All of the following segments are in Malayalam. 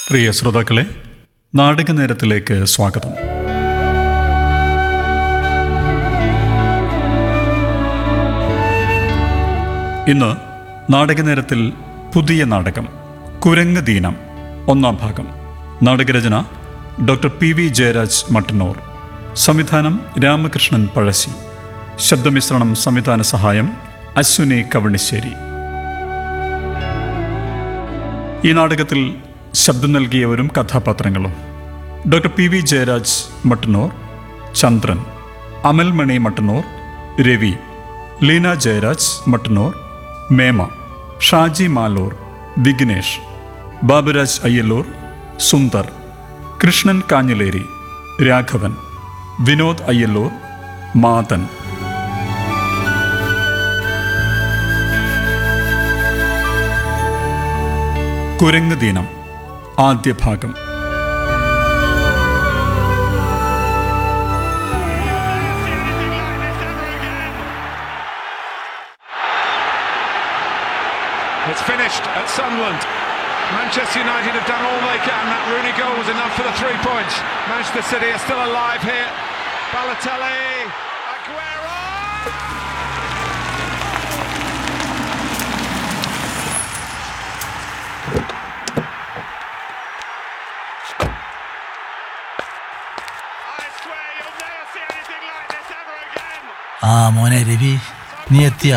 പ്രിയ ശ്രോതാക്കളെ നാടക നേരത്തിലേക്ക് സ്വാഗതം ഇന്ന് നാടക നേരത്തിൽ പുതിയ നാടകം കുരങ്ങ് ദീനം ഒന്നാം ഭാഗം നാടകരചന doctor P V Jayaraj Mattannur സംവിധാനം രാമകൃഷ്ണൻ പഴശ്ശി ശബ്ദമിശ്രണം സംവിധാന സഹായം അശ്വിനി കവണിശ്ശേരി ഈ നാടകത്തിൽ ശബ്ദം നൽകിയവരും കഥാപാത്രങ്ങളും doctor P V Jayaraj Mattannur Chandran Amalmani Mattannur Ravi Leena Jayaraj Mattannur Mema Shaji Maloor Vignesh Baburaj Ayyalloor Sundar Krishnan Kanjileri Raghavan Vinod Ayyalloor Mathan കുരങ്ങ് ദീനം ആദ്യ ഭാഗം It's finished at Sunderland. Manchester United have done all they can. That Rooney goal was enough for the three points. Manchester City are still alive here. Balotelli, Aguero. I swear you'll never see anything like this ever again. ആ മോനെ രവി നീ എത്തിയ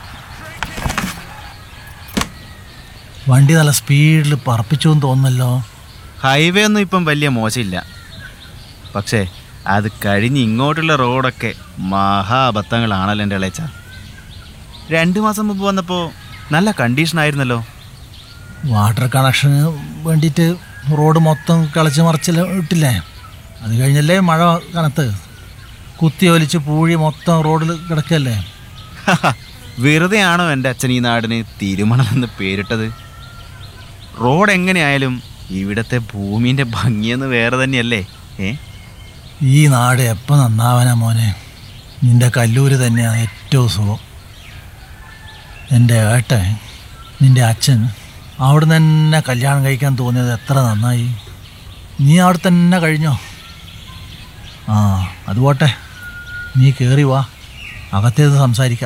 വണ്ടി നല്ല സ്പീഡിൽ പറപ്പിച്ചു എന്ന് തോന്നുന്നല്ലോ ഹൈവേ ഒന്നും ഇപ്പം വലിയ മോശമില്ല പക്ഷേ അത് കഴിഞ്ഞ് ഇങ്ങോട്ടുള്ള റോഡൊക്കെ മഹാബദ്ധങ്ങളാണല്ലോ എൻ്റെ ഇളയച്ച രണ്ട് മാസം മുമ്പ് വന്നപ്പോൾ നല്ല കണ്ടീഷൻ ആയിരുന്നല്ലോ വാട്ടർ കണക്ഷന് വേണ്ടിയിട്ട് റോഡ് മൊത്തം കളിച്ച് മറിച്ചില്ല ഇട്ടില്ലേ അത് കഴിഞ്ഞല്ലേ മഴ കനത്ത് കുത്തി ഒലിച്ച് പൂഴി മൊത്തം റോഡിൽ കിടക്കല്ലേ വെറുതെ ആണോ എൻ്റെ അച്ഛൻ ഈ നാടിന് തിരുമണം എന്ന് പേരിട്ടത് റോഡ് എങ്ങനെയായാലും ഇവിടുത്തെ ഭൂമിൻ്റെ ഭംഗിയെന്ന് വേറെ തന്നെയല്ലേ ഏ ഈ നാട് എപ്പോൾ നന്നാവാനാ മോനെ നിന്റെ കല്ലൂര് തന്നെയാണ് ഏറ്റവും സുഖം എൻ്റെ ഏട്ടൻ നിന്റെ അച്ഛൻ അവിടെ തന്നെ കല്യാണം കഴിക്കാൻ തോന്നിയത് എത്ര നന്നായി നീ അവിടെ തന്നെ കഴിഞ്ഞോ ആ അത് പോട്ടെ നീ കയറി വാ അകത്തേത് സംസാരിക്കാം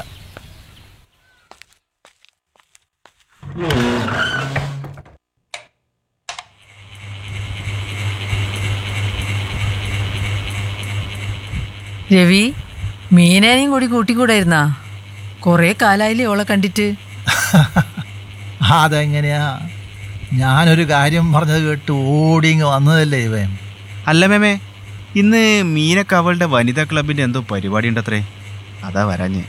രവി മീനേനെയും കൂടി കൂട്ടിക്കൂടായിരുന്നാ കുറേ കാലായില്ലേ ഓളെ കണ്ടിട്ട് അതെങ്ങനെയാ ഞാനൊരു കാര്യം പറഞ്ഞത് കേട്ട് ഓടി ഇങ്ങ് വന്നതല്ലേ ഇവൻ അല്ല മേമേ ഇന്ന് മീനക്ക് അവളുടെ വനിതാ ക്ലബിൻ്റെ എന്തോ പരിപാടി ഉണ്ടത്രേ അതാ വരാഞ്ഞ്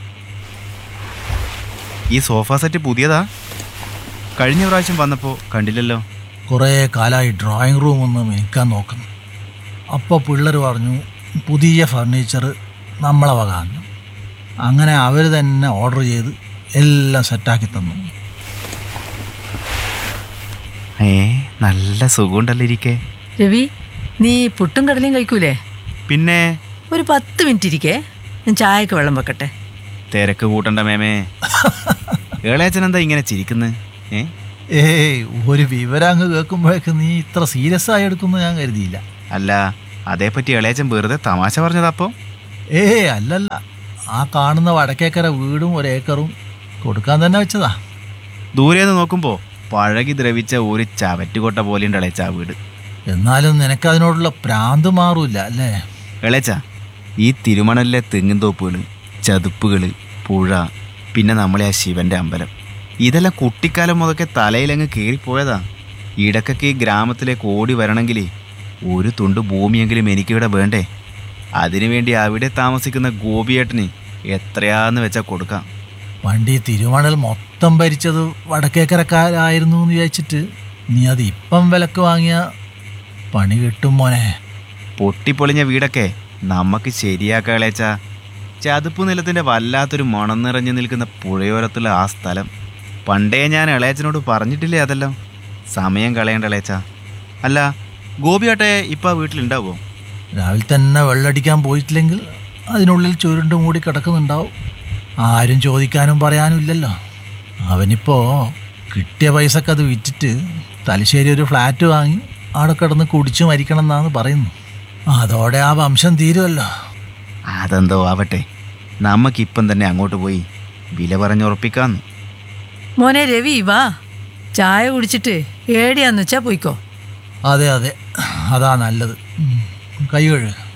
ഈ സോഫ സെറ്റ് പുതിയതാ കഴിഞ്ഞ പ്രാവശ്യം വന്നപ്പോൾ കണ്ടില്ലല്ലോ കുറേ കാലമായി ഡ്രോയിങ് റൂം ഒന്ന് മേക്കാൻ നോക്കുന്നു അപ്പോൾ പിള്ളേർ പറഞ്ഞു പുതിയ ഫർണിച്ചർ നമ്മളെ വകാന്ന് അങ്ങനെ അവർ തന്നെ ഓർഡർ ചെയ്ത് എല്ലാം സെറ്റാക്കി തന്നു ഏ നല്ല സുഖമുണ്ടല്ലോ ഇരിക്കേ രവി നീ പുട്ടും കടലയും കഴിക്കൂലേ പിന്നെ ഒരു പത്ത് മിനിറ്റ് ഇരിക്കേ ഞാൻ ചായക്ക് വെള്ളം വെക്കട്ടെ തിരക്ക് കൂട്ടണ്ട മേമേ ഏളയച്ചൻ എന്താ ഇങ്ങനെ ചിരിക്കുന്നത് ഏ ഏയ് ഒരു വിവരം അങ്ങ് കേൾക്കുമ്പോഴേക്ക് നീ ഇത്ര സീരിയസ് ആയി എടുക്കുമെന്ന് ഞാൻ കരുതിയില്ല അല്ല അതേപ്പറ്റി ഇളയച്ചൻ വെറുതെ തമാശ പറഞ്ഞതപ്പോൾ ഏയ് അല്ലല്ല ആ കാണുന്ന വടക്കേക്കര വീടും ഒരേക്കറും കൊടുക്കാൻ തന്നെ വെച്ചതാ ദൂരെ നിന്ന് നോക്കുമ്പോൾ പഴകി ദ്രവിച്ച ഒരു ചവറ്റുകൊട്ട പോലെയുണ്ട് ഇളയച്ച ആ വീട് എന്നാലും നിനക്കതിനോടുള്ള പ്രാന്ത് മാറൂല അല്ലേ ഇളയച്ച ഈ തിരുമണലിലെ തെങ്ങിൻതോപ്പുകൾ ചതുപ്പുകൾ പുഴ പിന്നെ നമ്മളെ ആ ശിവന്റെ അമ്പലം ഇതെല്ലാം കുട്ടിക്കാലം മുതലൊക്കെ തലയിലങ്ങ് കയറിപ്പോയതാ ഇടക്കൊക്കെ ഈ ഗ്രാമത്തിലേക്ക് ഓടി വരണമെങ്കിൽ ഒരു തുണ്ട് ഭൂമിയെങ്കിലും എനിക്കിവിടെ വേണ്ടേ അതിനുവേണ്ടി അവിടെ താമസിക്കുന്ന ഗോപിയേട്ടന് എത്രയാന്ന് വെച്ചാൽ കൊടുക്കാം വണ്ടി തിരുമണൽ മൊത്തം ഭരിച്ചത് വടക്കേക്കരക്കാരായിരുന്നു എന്ന് വിചാരിച്ചിട്ട് നീ അത് ഇപ്പം വിലക്ക് വാങ്ങിയ പണി കിട്ടും മോനെ പൊട്ടിപ്പൊളിഞ്ഞ വീടൊക്കെ നമുക്ക് ശരിയാക്കാം ഇളയച്ച ചതുപ്പ് നിലത്തിൻ്റെ വല്ലാത്തൊരു മണം നിറഞ്ഞു നിൽക്കുന്ന പുഴയോരത്തുള്ള ആ സ്ഥലം പണ്ടേ ഞാൻ ഇളയച്ചനോട് പറഞ്ഞിട്ടില്ലേ അതെല്ലാം സമയം കളയേണ്ട ഇളയച്ച അല്ല ഗോപിയാട്ടെ ഇപ്പം വീട്ടിലുണ്ടാവുമോ രാവിലെ തന്നെ വെള്ളടിക്കാൻ പോയിട്ടില്ലെങ്കിൽ അതിനുള്ളിൽ ചുരുണ്ട് മൂടി കിടക്കുന്നുണ്ടാവും ആരും ചോദിക്കാനും പറയാനും ഇല്ലല്ലോ അവനിപ്പോൾ കിട്ടിയ പൈസക്ക് അത് വിറ്റിട്ട് തലശ്ശേരി ഒരു ഫ്ലാറ്റ് വാങ്ങി അവിടെ കിടന്ന് കുടിച്ചു മരിക്കണം എന്നാണ് പറയുന്നു അതോടെ ആ വംശം തീരുമല്ലോ അതെന്തോ ആവട്ടെ നമുക്കിപ്പം തന്നെ അങ്ങോട്ട് പോയി വില പറഞ്ഞുറപ്പിക്കാന്ന് മോനെ രവി വാ ചായ കുടിച്ചിട്ട് ഏടിയാന്ന് വെച്ചാ പോയിക്കോ അതെ അതെ അതാ നല്ലത് ഉം. കൈ കഴുക